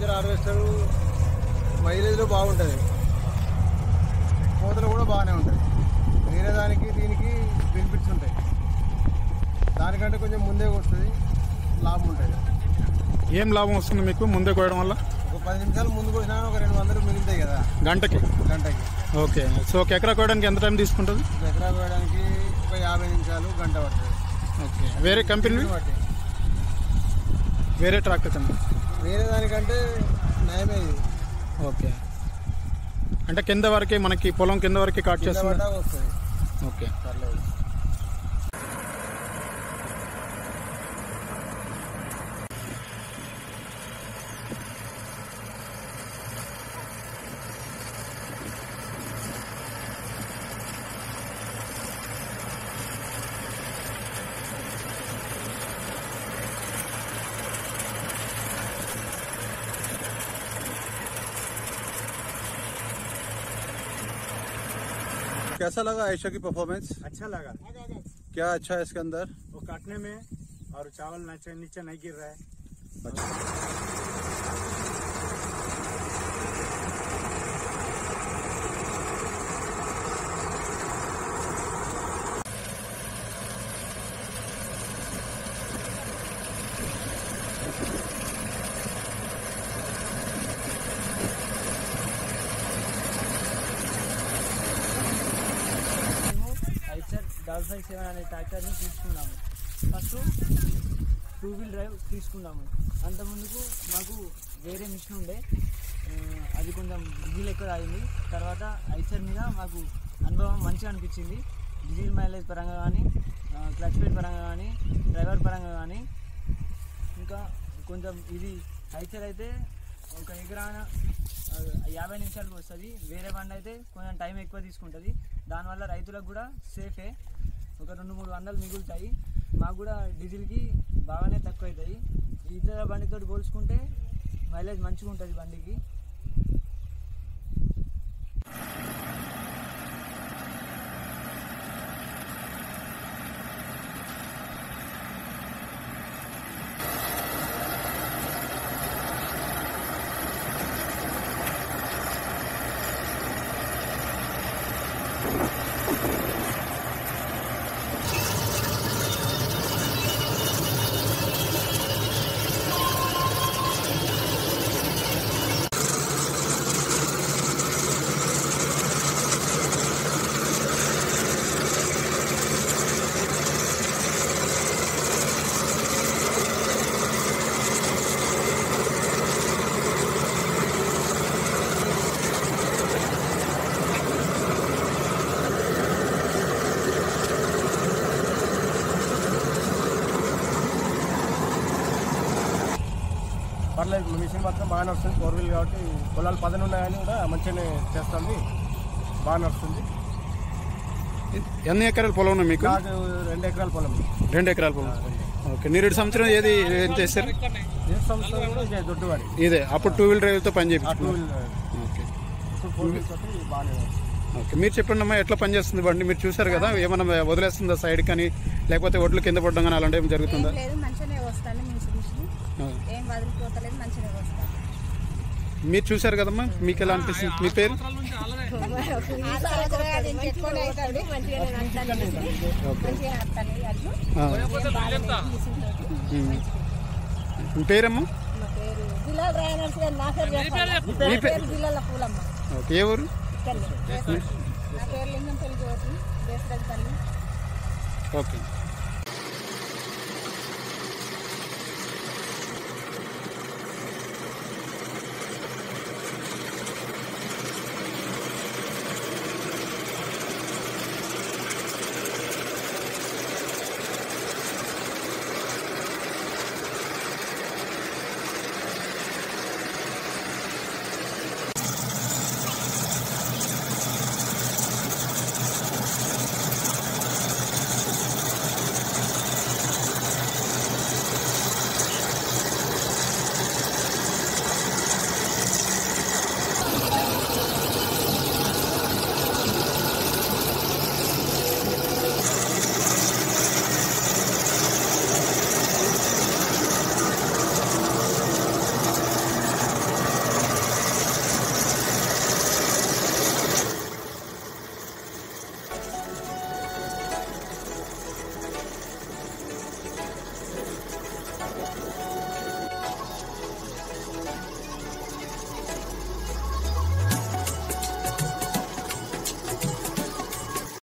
Reacher harvester మైలేజ్లో బాగుంటుంది కోతలు కూడా బాగానే ఉంటాయి వేరే దానికి దీనికి బెనిఫిట్స్ ఉంటాయి దానికంటే కొంచెం ముందే వస్తుంది లాభం ఉంటుంది ఏం లాభం వస్తుంది మీకు ముందే కోయడం వల్ల ఒక పది నిమిషాలు ముందు కొట్టినా ఒక రెండు వందలు మిగులుతాయి కదా గంటకి గంటకి ఓకే సో ఒక ఎకరా కోయడానికి ఎంత టైం తీసుకుంటుంది ఒక ఎకరా వేయడానికి ఒక యాభై నిమిషాలు గంట పడుతుంది ఓకే వేరే కంపెనీ దీన్ని బట్టి వేరే ట్రాక్టర్ కింద వేరే దానికంటే నయమే ఇది ఓకే అంటే కింద వరకే మనకి పొలం కింద వరకే కట్ కింద చేస్తుంది పడ్డా వస్తుంది ఓకే పర్లేదు कैसा लगा आयशा की परफॉर्मेंस अच्छा लगा क्या अच्छा है इसके अंदर वो काटने में और चावल नीचे नीचे नहीं गिर रहा है మేము ఐచర్ డబల్ ఫైవ్ సెవెన్ అనే ట్రాక్టర్ని తీసుకున్నాము ఫస్ట్ టూ వీల్ డ్రైవ్ తీసుకున్నాము అంత ముందుకు మాకు వేరే మిషన్ ఉండే ఆ, అది కొంచెం డీజిల్ ఎక్కువ తాగింది తర్వాత ఐచర్ మీద మాకు అనుభవం మంచిగా అనిపించింది డీజిల్ మైలేజ్ పరంగా కానీ క్లచ్ ప్లేట్ పరంగా కానీ డ్రైవర్ పరంగా కానీ ఇంకా కొంచెం ఇది ఐచర్ అయితే ఒక ఎకరాన ఆ, యాభై నిమిషాలకు వస్తుంది వేరే బండి అయితే కొంచెం టైం ఎక్కువ తీసుకుంటుంది దానివల్ల రైతులకు కూడా సేఫే ఒక రెండు మూడు వందలు మిగులుతాయి మాకు కూడా డీజిల్కి బాగానే తక్కువ అవుతాయి ఈ ఇతర బండితో పోల్చుకుంటే మైలేజ్ మంచిగా ఉంటుంది బండికి పర్లేదు మిషన్ మాత్రం బాగా నడుస్తుంది ఫోర్ వీల్ కాబట్టి పొలాలు పదన ఉన్నాయని కూడా మంచిగానే చేస్తుంది బాగా నడుస్తుంది ఎన్ని ఎకరాల పొలం ఉన్నాయి మీకు నాకు రెండు ఎకరాల పొలం రెండు ఎకరాల పొలం ఓకే మీరు సంవత్సరం ఏది ఏం చేశారు ఏ సంవత్సరం కూడా ఇదే దొడ్డువాడి ఇదే అప్పుడు టూ వీల్ డ్రైవ్తో పని ఆ టూ చేయించుకున్నారు వీల్ ఓకే ఇప్పుడు ఫోర్ వీల్ తోటి బాగానే నడుస్తుంది. ఓకే మీరు చెప్పండి అమ్మా ఎట్లా పనిచేస్తుంది బండి మీరు చూసారు కదా ఏమన్నా వదిలేస్తుందా సైడ్ కానీ లేకపోతే ఒడ్లు కింద పడడం కానీ అలాంటి ఏం జరుగుతుందా ఏం లేదు మంచిగానే వస్తాను మిషన్ మిషన్ ఆ. ఏం వదిలిపోతలేదు మంచిగానే వస్తాను మీరు చూసారు కదమ్మా మీకు ఎలా అనిపిస్తుంది మీ పేరు మంచిగానే అవుతాడు మంచిగానే నడుస్తాను మంచిగా నడుస్తాను అట్లు ఆ. ఏం బాగాలేదు మిషన్ తోటి. ఉమ్. మీ పేరమ్మా నా పేరు జిల్లాల రాయనర్స్ గారు నా పేరు చెప్పాలి. మీ నా పేరు జిల్లాల పూలమ్మ ఓకే ఏ ఊరు ఇక్కడనే. నా పేరు లింగం పెళ్లి జ్యోతి దేశరాజు తల్లి ఓకే